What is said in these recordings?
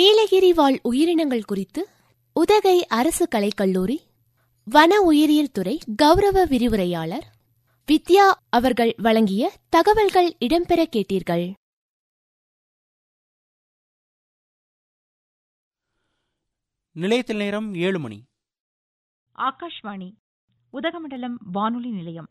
நீலகிரி வாழ் உயிரினங்கள் குறித்து உதகை அரசு கலைக்கல்லூரி வன உயிரியல் துறை கௌரவ விரிவுரையாளர் வித்யா அவர்கள் வழங்கிய தகவல்கள் இடம்பெற கேட்டீர்கள் நிலையத்தில் நேரம் ஏழு மணி ஆகாஷ்வாணி உதகமண்டலம் வானொலி நிலையம்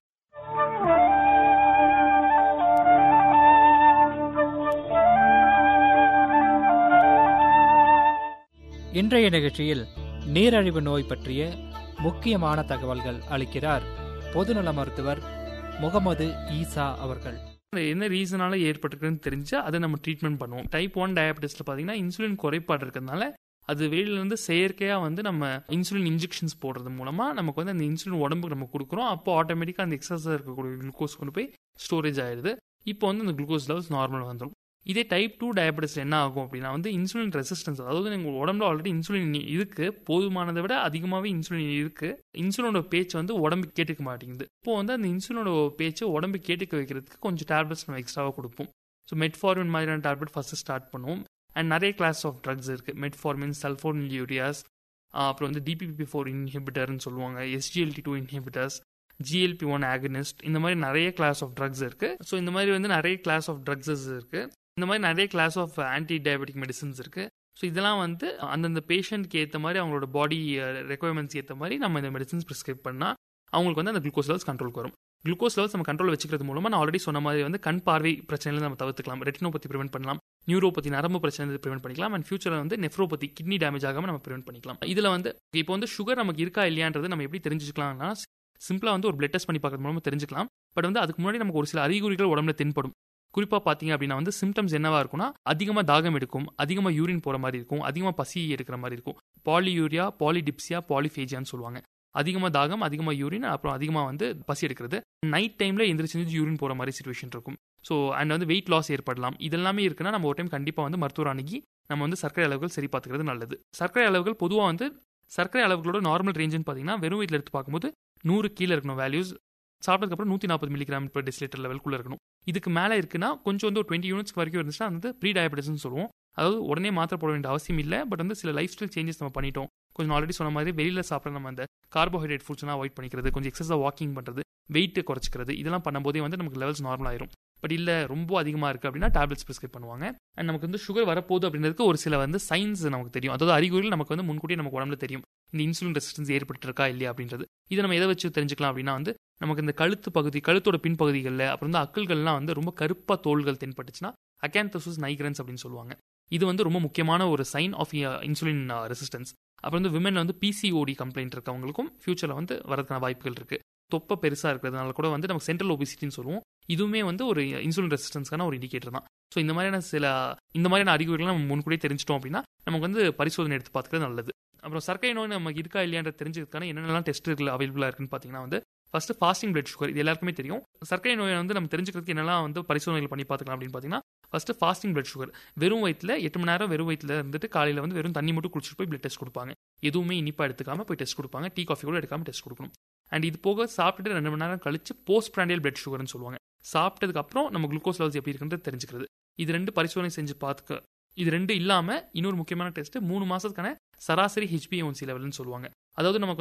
இன்றைய நிகழ்ச்சியில் நீரழிவு நோய் பற்றிய முக்கியமான தகவல்கள் அளிக்கிறார் பொதுநல மருத்துவர் முகமது ஈசா அவர்கள் அது என்ன ரீசனால ஏற்பட்டிருக்குன்னு தெரிஞ்சு அதை நம்ம ட்ரீட்மெண்ட் பண்ணுவோம் டைப் ஒன் டயபெட்டிஸ்ல பார்த்தீங்கன்னா இன்சுலின் குறைபாடு இருக்கிறதுனால அது வெளியிலேருந்து செயற்கையாக வந்து நம்ம இன்சுலின் இன்ஜெக்ஷன்ஸ் போடுறது மூலமாக நமக்கு வந்து அந்த இன்சுலின் உடம்புக்கு நம்ம கொடுக்குறோம் அப்போ ஆட்டோமேட்டிக்காக அந்த எக்ஸஸாக இருக்கக்கூடிய குளுக்கோஸ் கொண்டு போய் ஸ்டோரேஜ் ஆயிடுது இப்போ வந்து அந்த குளுக்கோஸ் லெவல்ஸ் நார்மல் வந்துடும் இதே டைப் டூ டயபெட்டிஸ் என்ன ஆகும் அப்படின்னா வந்து இன்சுலின் ரெசிஸ்டன்ஸ் அதாவது உங்கள் உடம்புல ஆல்ரெடி இன்சுலின் இருக்கு போதுமானதை விட அதிகமாகவே இன்சுலின் இருக்கு இன்சுலினோட பேச்சு வந்து உடம்பு கேட்டுக்க மாட்டேங்குது இப்போ வந்து அந்த இன்சுலினோட பேச்சு உடம்பு கேட்டுக்க வைக்கிறதுக்கு கொஞ்சம் டேப்லெட்ஸ் நம்ம எக்ஸ்ட்ராவாக கொடுப்போம் ஸோ மெட்ஃபார்மின் மாதிரியான டேப்லெட் ஃபஸ்ட்டு ஸ்டார்ட் பண்ணுவோம் அண்ட் நிறைய கிளாஸ் ஆஃப் ட்ரக்ஸ் இருக்குது மெட்ஃபார்மின் சல்ஃபோன் யூரியாஸ் அப்புறம் வந்து டிபிபி ஃபோர் இன்ஹிபிட்டர்னு சொல்லுவாங்க SGLT two inhibitors GLP one agonist இந்த மாதிரி நிறைய கிளாஸ் ஆஃப் ட்ரக்ஸ் இருக்குது ஸோ இந்த மாதிரி வந்து நிறைய கிளாஸ் ஆஃப் ட்ரக்ஸஸ் இருக்குது இந்த மாதிரி நிறைய class of anti diabetic medicines இருக்குது ஸோ இதெல்லாம் வந்து அந்தந்த பேஷண்ட்க்கு ஏற்ற மாதிரி அவங்களோட பாடி ரெக்குவயர்மெண்ட்ஸ் ஏற்ற மாதிரி நம்ம இந்த மெடிசன்ஸ் ப்ரிஸ்கிரைப் பண்ணால் அவங்களுக்கு வந்து அந்த குளுக்கோஸ் லெவல்ஸ் கண்ட்ரோலுக்கு வரும் குளுக்கோஸ் லெவல்ஸ் நம்ம கண்ட்ரோல் வச்சுக்கிறது மூலமாக நான் ஆல்ரெடி சொன்ன மாதிரி வந்து கண் பார்வை பிரச்சனைகளை நம்ம தவிர்த்துக்கலாம் ரெட்டினோபதி ப்ரிவென்ட் பண்ணலாம் நியூரோபதி நரம்பு பிரச்சனை ப்ரிவென்ட் பண்ணிக்கலாம் அண்ட் ஃபியூச்சரில் வந்து நெஃப்ரோபதி கிட்னி டேமேஜ் ஆகாமல் நம்ம ப்ரிவென்ட் பண்ணிக்கலாம் இதில் வந்து இப்போ வந்து சுகர் நமக்கு இருக்கா இல்லையான்றது நம்ம எப்படி தெரிஞ்சுக்கலாம்னா சிம்பிளாக வந்து ஒரு பிளட் டெஸ்ட் பண்ணி பார்க்கறது மூலமாக தெரிஞ்சுக்கலாம் பட் வந்து அதுக்கு முன்னாடி நமக்கு ஒரு சில அறிகுறிகள் உடம்புல தென்படும் குறிப்பாக பார்த்தீங்க அப்படின்னா வந்து சிம்டம்ஸ் என்னவா இருக்கும்னா அதிகமாக தாகம் எடுக்கும் அதிகமாக யூரின் போகிற மாதிரி இருக்கும் அதிகமாக பசி எடுக்கிற மாதிரி இருக்கும் பாலியூரியா பாலிடிப்சியா பாலிஃபேஜியான்னு சொல்லுவாங்க அதிகமாக தாகம் அதிகமாக யூரின் அப்புறம் அதிகமாக வந்து பசி எடுக்கிறது நைட் டைமில் எந்திரிச்சு யூரின் போகிற மாதிரி சுச்சுவேஷன் இருக்கும் ஸோ அண்ட் வந்து வெயிட் லாஸ் ஏற்படலாம் இதெல்லாமே இருக்குன்னா நம்ம ஒரு டைம் கண்டிப்பாக வந்து மருத்துவர் அணுகி நம்ம வந்து சர்க்கரை அளவுகள் சரி பார்த்துக்கிறது நல்லது சர்க்கரை அளவுகள் பொதுவாக வந்து சர்க்கரை அளவுகளோட நார்மல் ரேஞ்சுன்னு பார்த்தீங்கன்னா வெறும் வீட்டில் எடுத்து பார்க்கும்போது நூறு கீழே இருக்கணும் வேல்யூஸ் சாப்பிட்டதுக்கப்புறம் நூற்றி நாற்பது மில்லிகிராம் per டெசிலிட்டர் லெவலுக்குள்ள இருக்கணும் இதுக்கு மேலே இருக்குன்னா கொஞ்சம் வந்து ஒரு டுவெண்ட்டி யூனிட்ஸ் வரைக்கும் இருந்துச்சுன்னா அது வந்து ப்ரீ டயபெட்டிஸ்னு சொல்லுவோம் அதாவது உடனே மாத்திரை போட வேண்டிய அவசியம் இல்லை பட் வந்து சில லைஃப் ஸ்டைல் சேஞ்சஸ் நம்ம பண்ணிட்டோம் கொஞ்சம் ஆல்ரெடி சொன்ன மாதிரி வெளியில் சாப்பிட்ற நம்ம அந்த கார்போஹைட்ரேட் ஃபுட்ஸ்லாம் அவாய்ட் பண்ணிக்கிறது கொஞ்சம் எக்ஸஸாக வாக்கிங் பண்ணுறது வெயிட் குறைச்சிக்கிறது இதெல்லாம் பண்ணும்போதே வந்து நமக்கு லெவல்ஸ் நார்மல் ஆயிரும் பட் இல்லை ரொம்ப அதிகமாக இருக்குது அப்படின்னா டேப்லெட்ஸ் ப்ரிஸ்கிரைப் பண்ணுவாங்க அண்ட் நமக்கு வந்து சுகர் வரப்போகுது அப்படின்றதுக்கு ஒரு சில வந்து சயின்ஸ் நமக்கு தெரியும் அதாவது அறிகுறிகள் நமக்கு வந்து முன்கூட்டியே நமக்கு உடம்புல தெரியும் இந்த இன்சுலின் ரெசிஸ்டன்ஸ் ஏற்பட்டு இருக்கா இல்லையா அப்படின்றது இதை நம்ம எதை வச்சு தெரிஞ்சுக்கலாம் அப்படின்னா வந்து நமக்கு இந்த கழுத்து பகுதி கழுத்தோட பின்பகுதிகளில் அப்புறம் வந்து அக்கல்கள்லாம் வந்து ரொம்ப கருப்பாக தோள்கள் தென்பட்டுச்சுன்னா அகேந்தோசஸ் நைக்ரன்ஸ் அப்படின்னு சொல்லுவாங்க இது வந்து ரொம்ப முக்கியமான ஒரு சைன் ஆஃப் இன்சுலின் ரெசிஸ்டன்ஸ் அப்புறம் வந்து விமன் வந்து பிசிஓடி கம்ப்ளைண்ட் இருக்கவங்களுக்கும் ஃபியூச்சரில் வந்து வரதுக்கான வாய்ப்புகள் இருக்கு தொப்பை பெருசாக இருக்கிறதுனால கூட வந்து நமக்கு சென்ட்ரல் ஒபிசிட்டின்னு சொல்லுவோம் இதுவுமே வந்து ஒரு இன்சுலின் ரெசிஸ்டன்ஸ்க்கான ஒரு இண்டிகேட்டர் தான் ஸோ இந்த மாதிரியான சில இந்த மாதிரியான அறிகுறிகள் நம்ம முன்கூட்டியே தெரிஞ்சிட்டோம் அப்படின்னா நமக்கு வந்து பரிசோதனை எடுத்து பார்த்துக்கிறது நல்லது அப்புறம் சர்க்கரை நோய் நமக்கு இருக்கா இல்லையான்ற தெரிஞ்சதுக்கான என்னென்னலாம் டெஸ்ட் அவைலபிளாக இருக்குன்னு பார்த்தீங்கன்னா வந்து ஃபர்ஸ்ட் ஃபாஸ்டிங் பிளட் சுகர் இது எல்லாருக்குமே தெரியும் சர்க்கரை நோயை வந்து நம்ம தெரிஞ்சுக்கிறதுக்கு என்னெல்லாம் வந்து பரிசோதனைகள் பண்ணி பார்த்துக்கலாம் அப்படின்னு பார்த்தீங்கன்னா ஃபர்ஸ்ட் ஃபாஸ்டிங் பிளட் சுகர் வெறும் வயிற்றில் எட்டு மணி நேரம் வெறும் வயிற்றில் இருந்துட்டு காலையில் வந்து வெறும் தண்ணி மட்டும் குடிச்சிட்டு போய் பிளட் டெஸ்ட் கொடுப்பாங்க எதுவுமே இனிப்பாக எடுத்துக்காம போய் டெஸ்ட் கொடுப்பாங்க டீ காஃபி கூட எடுக்காம டெஸ்ட் கொடுக்கணும் அண்ட் இது போக சாப்பிட்டுட்டு ரெண்டு மணி நேரம் கழிச்சு போஸ்ட் பிராண்டியல் பிளட் சுகர்னு சொல்லுவாங்க சாப்பிட்டதுக்கு அப்புறம் நம்ம குளுக்கோஸ் லெவல்ஸ் எப்படி இருக்குன்றது தெரிஞ்சுக்கிறது இது ரெண்டு பரிசோதனை செஞ்சு பார்த்துக்க இது ரெண்டு இல்லாமல் இன்னொரு முக்கியமான டெஸ்ட் மூணு மாசத்துக்கான சராசரி ஹெச்பிஏஒன்சி லெவல்னு சொல்லுவாங்க அதாவது நமக்கு